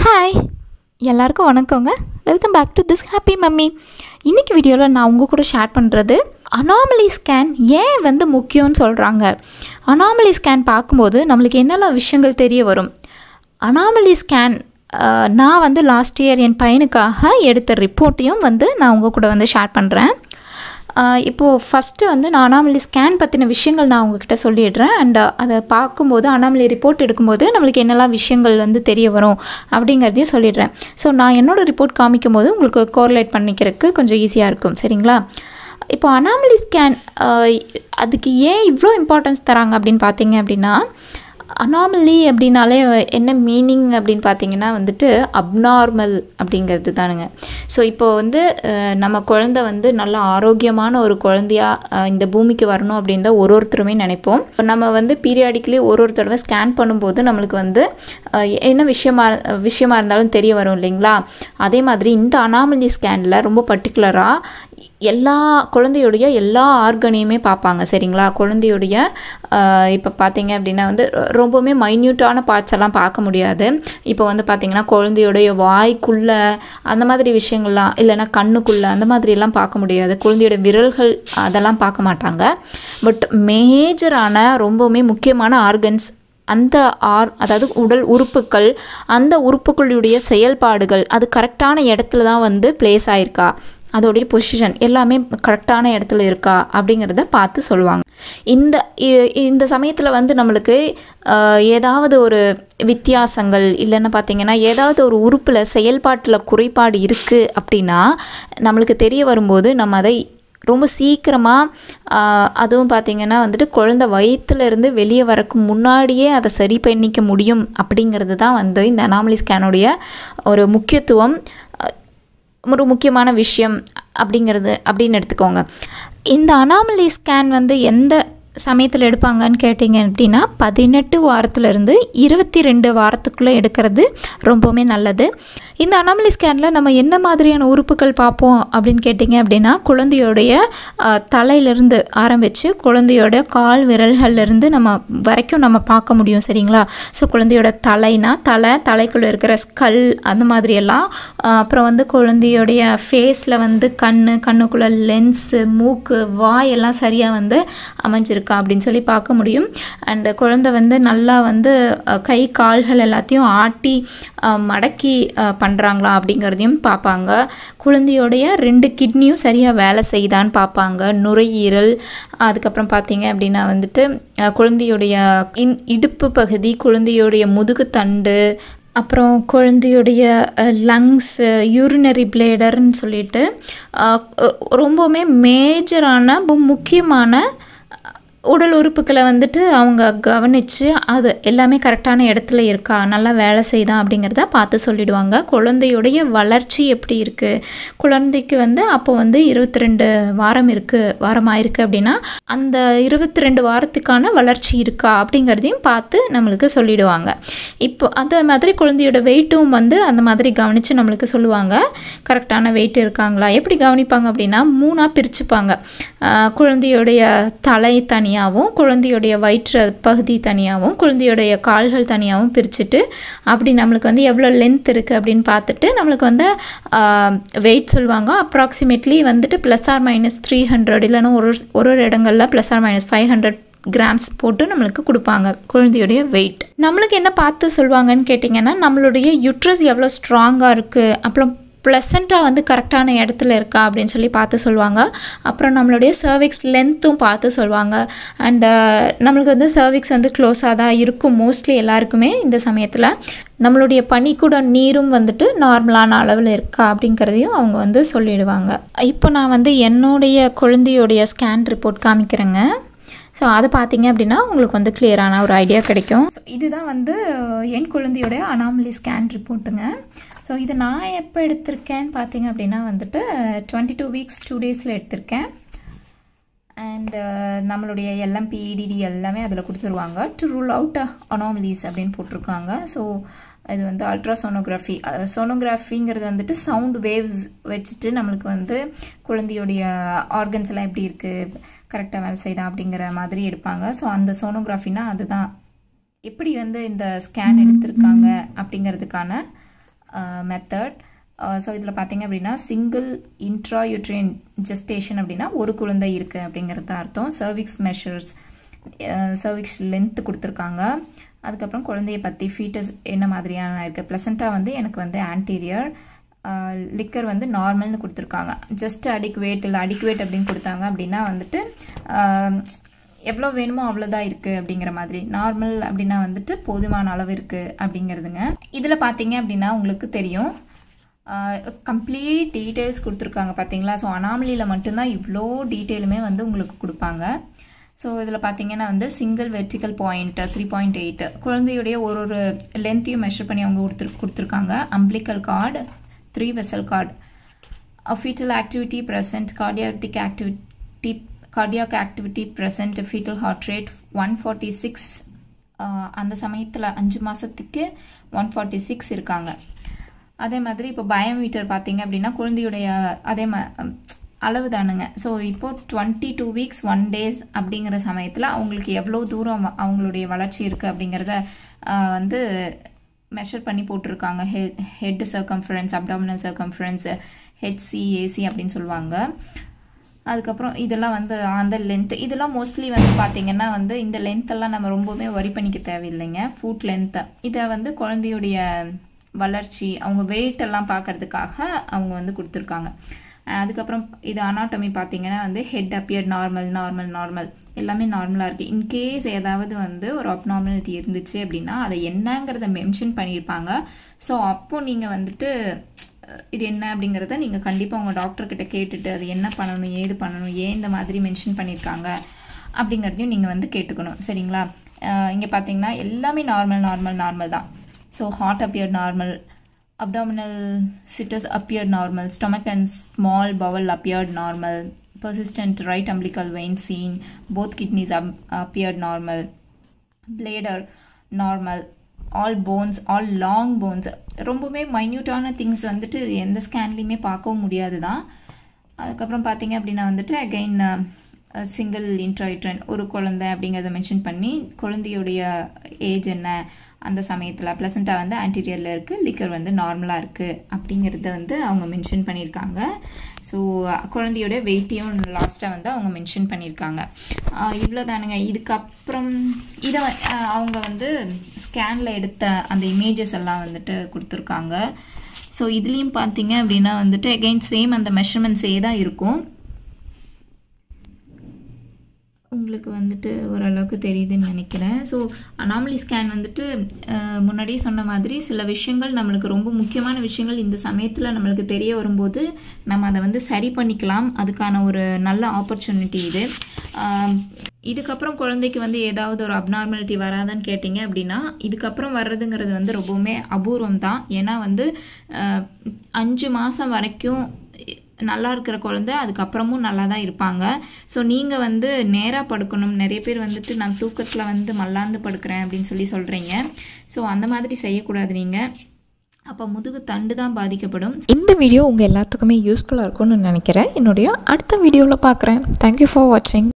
hi எல்லாருக்கும் வணக்கங்க welcome back to this happy mummy இன்றைக்கி வீடியோவில் நான் உங்கள் கூட ஷேர் பண்ணுறது அனாமலி ஸ்கேன் ஏன் வந்து முக்கியம்னு சொல்கிறாங்க அனாமலி ஸ்கேன் பார்க்கும்போது நம்மளுக்கு என்னெல்லாம் விஷயங்கள் தெரிய வரும் அனாமலி ஸ்கேன் நான் வந்து லாஸ்ட் இயர் என் பையனுக்காக எடுத்த ரிப்போர்ட்டையும் வந்து நான் உங்கள் கூட வந்து ஷேர் பண்ணுறேன் இப்போது ஃபஸ்ட்டு வந்து நான் அனாமலி ஸ்கேன் பற்றின விஷயங்கள் நான் உங்ககிட்ட சொல்லிடுறேன் அண்ட் அதை பார்க்கும்போது அனாமலி ரிப்போர்ட் எடுக்கும்போது நம்மளுக்கு என்னெல்லாம் விஷயங்கள் வந்து தெரிய வரும் அப்படிங்கிறதையும் சொல்லிடுறேன் ஸோ நான் என்னோடய ரிப்போர்ட் காமிக்கும் போது உங்களுக்கு கோரிலேட் பண்ணிக்கிறதுக்கு கொஞ்சம் ஈஸியாக இருக்கும் சரிங்களா இப்போ அனாமலி ஸ்கேன் அதுக்கு ஏன் இவ்வளோ இம்பார்ட்டன்ஸ் தராங்க அப்படின்னு பார்த்தீங்க அப்படின்னா அனாமலி அப்படின்னாலே என்ன மீனிங் அப்படின்னு பார்த்தீங்கன்னா வந்துட்டு அப்நார்மல் அப்படிங்கிறது தானுங்க ஸோ இப்போ வந்து அஹ், நம்ம குழந்தை வந்து நல்ல ஆரோக்கியமான ஒரு குழந்தையா அஹ், இந்த பூமிக்கு வரணும் அப்படின்னு தான் ஒரு ஒருத்தருமே நினைப்போம் நம்ம வந்து பீரியாடிக்கலி ஒரு ஒரு தடவை ஸ்கேன் பண்ணும்போது நம்மளுக்கு வந்து அஹ், என்ன விஷயமா விஷயமா இருந்தாலும் தெரிய வரும் இல்லைங்களா அதே மாதிரி இந்த அனாமலி ஸ்கேனில் ரொம்ப பர்டிகுலராக எல்லா குழந்தையுடைய எல்லா ஆர்கனையுமே பார்ப்பாங்க சரிங்களா குழந்தையுடைய இப்போ பார்த்தீங்க அப்படின்னா வந்து ரொ- ரொம்பவுமே மைன்யூட்டான பார்ட்ஸ் எல்லாம் பார்க்க முடியாது இப்போ வந்து பார்த்தீங்கன்னா குழந்தையுடைய வாய்க்குள்ளே அந்த மாதிரி விஷயங்கள்லாம் இல்லைன்னா கண்ணுக்குள்ளே அந்த மாதிரிலாம் பார்க்க முடியாது குழந்தையோட விரல்கள் அதெல்லாம் பார்க்க மாட்டாங்க பட் மேஜரான ரொம்பவுமே முக்கியமான ஆர்கன்ஸ் அந்த ஆர் அதாவது உடல் உறுப்புகள் அந்த உறுப்புகளுடைய செயல்பாடுகள் அது கரெக்டான இடத்துல தான் வந்து பிளேஸ் ஆயிருக்கா அதோடைய பொசிஷன் எல்லாமே கரெக்டான இடத்துல இருக்கா அப்படிங்கிறத பார்த்து சொல்லுவாங்க இந்த இ- இந்த சமயத்தில் வந்து நம்மளுக்கு ஆஹ், ஏதாவது ஒரு வித்தியாசங்கள் இல்லைன்னு பார்த்தீங்கன்னா ஏதாவது ஒரு உறுப்பில் செயல்பாட்டில் குறைபாடு இருக்குது அப்படின்னா நம்மளுக்கு தெரிய வரும்போது நம்ம அதை ரொம்ப சீக்கிரமாக அதுவும் பார்த்திங்கன்னா வந்துட்டு குழந்தை வயித்துல இருந்து வெளியே வரக்கு முன்னாடியே அதை சரி பண்ணிக்க முடியும் அப்படிங்கிறது தான் வந்து இந்த அனாமலி ஸ்கேனுடைய ஒரு முக்கியத்துவம் அஹ், ஒரு முக்கியமான விஷயம் அப்படிங்கிறது அப்படின்னு எடுத்துக்கோங்க இந்த அனாமலி ஸ்கேன் வந்து எந்த சமயத்தில் எடுப்பாங்கன்னு கேட்டிங்க அப்படின்னா பதினெட்டு வாரத்துலேருந்து இருபத்தி ரெண்டு வாரத்துக்குள்ளே எடுக்கிறது ரொம்பவுமே நல்லது இந்த அனாமலி ஸ்கேனில் நம்ம என்ன மாதிரியான உறுப்புகள் பார்ப்போம் அப்படின்னு கேட்டிங்க அப்படின்னா குழந்தையோடைய அஹ், தலையிலிருந்து ஆரம்பித்து குழந்தையோட கால் விரல்கள்லேருந்து நம்ம வரைக்கும் நம்ம பார்க்க முடியும் சரிங்களா ஸோ குழந்தையோட தலைனா தலை தலைக்குள்ளே இருக்கிற ஸ்கல் அந்த மாதிரியெல்லாம் அஹ், அப்புறம் வந்து குழந்தையோடைய ஃபேஸில் வந்து கண் கண்ணுக்குள்ளே லென்ஸு மூக்கு வாய் எல்லாம் சரியாக வந்து அமைஞ்சிருக்கா அப்படின்னு சொல்லி பார்க்க முடியும் அண்ட் குழந்தை வந்து நல்லா வந்து அஹ், கை கால்கள் எல்லாத்தையும் ஆட்டி அஹ், மடக்கி பண்ணுறாங்களா அப்படிங்கிறதையும் பார்ப்பாங்க குழந்தையோடைய ரெண்டு கிட்னியும் சரியாக வேலை செய்யுதான்னு பார்ப்பாங்க நுரையீரல் அதுக்கப்புறம் பார்த்தீங்க அப்படின்னா வந்துட்டு அஹ், குழந்தையுடைய இன் இடுப்பு பகுதி குழந்தையுடைய முதுகுத்தண்டு அப்புறம் குழந்தையுடைய லங்ஸு யூரினரி பிளேடர்னு சொல்லிட்டு அஹ், ரொம்பவுமே மேஜரான ரொம்ப முக்கியமான உடல் உறுப்புகளை வந்துட்டு அவங்க கவனித்து அது எல்லாமே கரெக்டான இடத்துல இருக்கா நல்லா வேலை செய்தா அப்படிங்கிறத பார்த்து சொல்லிடுவாங்க குழந்தையுடைய வளர்ச்சி எப்படி இருக்குது குழந்தைக்கு வந்து அப்போ வந்து இருபத்தி ரெண்டு வாரம் இருக்குது வாரம் ஆயிருக்கு அப்படின்னா அந்த இருபத்தி ரெண்டு வாரத்துக்கான வளர்ச்சி இருக்கா அப்படிங்கிறதையும் பார்த்து நம்மளுக்கு சொல்லிடுவாங்க இப்போ அதே மாதிரி குழந்தையோட வெயிட்டும் வந்து அந்த மாதிரி கவனித்து நம்மளுக்கு சொல்லுவாங்க கரெக்டான வெயிட் இருக்காங்களா எப்படி கவனிப்பாங்க அப்படின்னா மூணாக பிரிச்சுப்பாங்க ஆஹ் குழந்தையுடைய தலை தனியாகவும் குழந்தையுடைய வயிற்று பகுதி தனியாகவும் குழந்தையுடைய கால்கள் தனியாகவும் பிரிச்சுட்டு அப்படி நம்மளுக்கு வந்து எவ்வளோ லென்த் இருக்குது அப்படின்னு பார்த்துட்டு நம்மளுக்கு வந்து வெயிட் சொல்லுவாங்க அப்ராக்சிமேட்லி வந்துட்டு plus or minus three hundred இல்லைன்னா ஒரு ஒரு ஒரு இடங்களில் plus or minus five hundred grams போட்டு நம்மளுக்கு கொடுப்பாங்க குழந்தையுடைய வெயிட் நம்மளுக்கு என்ன பார்த்து சொல்லுவாங்கன்னு கேட்டிங்கன்னா நம்மளுடைய யுட்ரஸ் எவ்வளோ ஸ்ட்ராங்காக இருக்குது அப்புறம் ப்ளசண்ட்டாக வந்து கரெக்டான இடத்துல இருக்கா அப்படின்னு சொல்லி பார்த்து சொல்லுவாங்க அப்புறம் நம்மளுடைய சர்விக்ஸ் லென்த்தும் பார்த்து சொல்லுவாங்க அண்டு நம்மளுக்கு வந்து சர்விக்ஸ் வந்து க்ளோஸாக தான் இருக்கும் மோஸ்ட்லி எல்லாருக்குமே இந்த சமயத்தில் நம்மளுடைய பனிக்கூட நீரும் வந்துட்டு நார்மலான அளவில் இருக்கா அப்படிங்கிறதையும் அவங்க வந்து சொல்லிடுவாங்க இப்போ நான் வந்து என்னுடைய குழந்தையுடைய ஸ்கேன் ரிப்போர்ட் காமிக்கிறேங்க ஸோ அதை பார்த்தீங்க அப்படின்னா உங்களுக்கு வந்து கிளியரான ஒரு ஐடியா கிடைக்கும் ஸோ இதுதான் வந்து என் குழந்தையோடைய அனாமலி ஸ்கேன் ரிப்போர்ட்டுங்க ஸோ இது நான் எப்போ எடுத்திருக்கேன்னு பார்த்தீங்க அப்படின்னா வந்துட்டு டுவெண்ட்டி டூ வீக்ஸ் டூ டேஸில் எடுத்திருக்கேன் அண்ட் நம்மளுடைய எல்எம்பி இடிடி எல்லாமே அதில் கொடுத்துருவாங்க டு ரூல் அவுட் அனாமலிஸ் அப்படின்னு போட்டிருக்காங்க ஸோ இது வந்து அல்ட்ரா சோனோகிராஃபி சோனோகிராஃபிங்கிறது வந்துட்டு சவுண்ட் வேவ்ஸ் வச்சுட்டு நம்மளுக்கு வந்து குழந்தையுடைய ஆர்கன்ஸ் எல்லாம் எப்படி இருக்குது கரெக்டாக வேலை செய்தா அப்படிங்கிற மாதிரி எடுப்பாங்க ஸோ அந்த சோனோகிராஃபினா அதுதான் எப்படி வந்து இந்த ஸ்கேன் எடுத்திருக்காங்க அப்படிங்கிறதுக்கான மெத்தட் ஸோ இதில் பார்த்தீங்க அப்படின்னா சிங்கிள் இன்ட்ராயூட்ரியன் ஜெஸ்டேஷன் அப்படின்னா ஒரு குழந்தை இருக்குது அப்படிங்கிறது தான் அர்த்தம் சர்விக்ஸ் மெஷர்ஸ் சர்விக்ஸ் லென்த்து கொடுத்துருக்காங்க அதுக்கப்புறம் குழந்தைய பற்றி ஃபீட்டஸ் என்ன மாதிரியான இருக்குது ப்ளசண்ட்டாக வந்து எனக்கு வந்து ஆன்டீரியர் லிக்கர் வந்து நார்மல்னு கொடுத்துருக்காங்க ஜஸ்ட் அடிக்குவேட் இல்லை அடிக்குவேட் அப்படின்னு கொடுத்தாங்க அப்படின்னா வந்துட்டு எவ்வளோ வேணுமோ அவ்வளோதான் இருக்குது அப்படிங்கிற மாதிரி நார்மல் அப்படின்னா வந்துட்டு போதுமான அளவு இருக்குது அப்படிங்கிறதுங்க இதில் பார்த்தீங்க அப்படின்னா உங்களுக்கு தெரியும் கம்ப்ளீட் டீட்டெயில்ஸ் கொடுத்துருக்காங்க பார்த்தீங்களா ஸோ அனாமலியில் மட்டும்தான் இவ்வளோ டீட்டெயிலுமே வந்து உங்களுக்கு கொடுப்பாங்க ஸோ இதில் பார்த்தீங்கன்னா வந்து single vertical point three point eight குழந்தையுடைய ஒரு ஒரு லென்த்தையும் மெஷர் பண்ணி அவங்க கொடுத்துரு கொடுத்துருக்காங்க umbilical cord three vessel cord foetal activity present cardiac activity cardiac activity present foetal heart rate one forty six அந்த சமயத்தில் அஞ்சு மாதத்துக்கு ஒன் ஃபார்ட்டி சிக்ஸ் இருக்காங்க அதே மாதிரி இப்போ பயோமீட்டர் பார்த்தீங்க அப்படின்னா குழந்தையுடைய அதே மா அளவு தானுங்க ஸோ இப்போது twenty two weeks one days அப்படிங்கிற சமயத்தில் அவங்களுக்கு எவ்வளோ தூரம் அவங்களுடைய வளர்ச்சி இருக்குது அப்படிங்கிறத வந்து மெஷர் பண்ணி போட்டிருக்காங்க ஹெ head circumference abdominal circumference HC AC அப்படின்னு சொல்லுவாங்க அதுக்கப்புறம் இதெல்லாம் வந்து அந்த லென்த் இதெல்லாம் மோஸ்ட்லி வந்து பார்த்தீங்கன்னா வந்து இந்த லென்த்தெல்லாம் நம்ம ரொம்பவுமே வரி பண்ணிக்க தேவையில்லைங்க ஃபுட் லென்த்தை இதை வந்து குழந்தையுடைய வளர்ச்சி அவங்க வெயிட் எல்லாம் பார்க்கறதுக்காக அவங்க வந்து கொடுத்துருக்காங்க அதுக்கப்புறம் இது அனாட்டமி பார்த்தீங்கன்னா வந்து head appear normal normal normal எல்லாமே நார்மலாக இருக்குது இன்கேஸ் ஏதாவது வந்து ஒரு அப்நார்மாலிட்டி இருந்துச்சு அப்படின்னா அதை என்னங்கிறத மென்ஷன் பண்ணியிருப்பாங்க ஸோ அப்போ நீங்கள் வந்துட்டு இது என்ன அப்படிங்கிறத நீங்கள் கண்டிப்பாக உங்கள் டாக்டர்கிட்ட கேட்டுட்டு அது என்ன பண்ணணும் ஏது பண்ணணும் ஏன் இந்த மாதிரி மென்ஷன் பண்ணியிருக்காங்க அப்படிங்கிறதையும் நீங்கள் வந்து கேட்டுக்கணும் சரிங்களா இங்கே பார்த்தீங்கன்னா எல்லாமே நார்மல் நார்மல் நார்மல் தான் so heart appear normal abdominal situs appeared normal stomach and small bowel appeared normal persistent right umbilical vein seen both kidneys appeared normal bladder normal all bones all long bones ரொம்பவுமே மைன்யூட்டான things வந்துட்டு எந்த ஸ்கேன்லேயுமே பார்க்கவும் முடியாது தான் அதுக்கப்புறம் பார்த்தீங்க அப்படின்னா வந்துட்டு அகெயின் சிங்கிள் இன்ட்ராய்ட்ரன் ஒரு குழந்தை அப்படிங்கிறத மென்ஷன் பண்ணி குழந்தையுடைய ஏஜ் என்ன அந்த சமயத்தில் ப்ளசண்ட்டாக வந்து ஆன்டீரியரில் இருக்குது லிக்கர் வந்து நார்மலாக இருக்குது அப்படிங்கிறத வந்து அவங்க மென்ஷன் பண்ணியிருக்காங்க ஸோ குழந்தையோட வெயிட்டையும் லாஸ்ட்டாக வந்து அவங்க மென்ஷன் பண்ணியிருக்காங்க இவ்வளோ தானுங்க இதுக்கப்புறம் இதை அவங்க வந்து ஸ்கேனில் எடுத்த அந்த இமேஜஸ் எல்லாம் வந்துட்டு கொடுத்துருக்காங்க ஸோ இதுலேயும் பார்த்தீங்க அப்படின்னா வந்துட்டு அகெயின் சேம் அந்த மெஷர்மெண்ட்ஸே தான் இருக்கும் உங்களுக்கு வந்துட்டு ஓரளவுக்கு தெரியுதுன்னு நினைக்கிறேன் ஸோ அனாமலி ஸ்கேன் வந்துட்டு முன்னாடியே சொன்ன மாதிரி சில விஷயங்கள் நம்மளுக்கு ரொம்ப முக்கியமான விஷயங்கள் இந்த சமயத்தில் நம்மளுக்கு தெரிய வரும்போது நம்ம அதை வந்து சரி பண்ணிக்கலாம் அதுக்கான ஒரு நல்ல ஆப்பர்ச்சுனிட்டி இது இதுக்கப்புறம் குழந்தைக்கு வந்து ஏதாவது ஒரு அப்நார்மாலிட்டி வராதான்னு கேட்டிங்க அப்படின்னா இதுக்கப்புறம் வர்றதுங்கிறது வந்து ரொம்பவுமே அபூர்வம் தான் ஏன்னா வந்து அஞ்சு மாதம் வரைக்கும் நல்லா இருக்கிற குழந்த அதுக்கப்புறமும் நல்லா தான் இருப்பாங்க ஸோ நீங்கள் வந்து நேராக படுக்கணும் நிறைய பேர் வந்துட்டு நான் தூக்கத்தில் வந்து மல்லாந்து படுக்கிறேன் அப்படின்னு சொல்லி சொல்கிறீங்க ஸோ அந்த மாதிரி செய்யக்கூடாது நீங்கள் அப்போ முதுகு தண்டு தான் பாதிக்கப்படும் இந்த வீடியோ உங்கள் எல்லாத்துக்குமே யூஸ்ஃபுல்லாக இருக்கும்னு நினைக்கிறேன் என்னுடைய அடுத்த வீடியோவில் பார்க்குறேன் தேங்க்யூ ஃபார் வாட்சிங்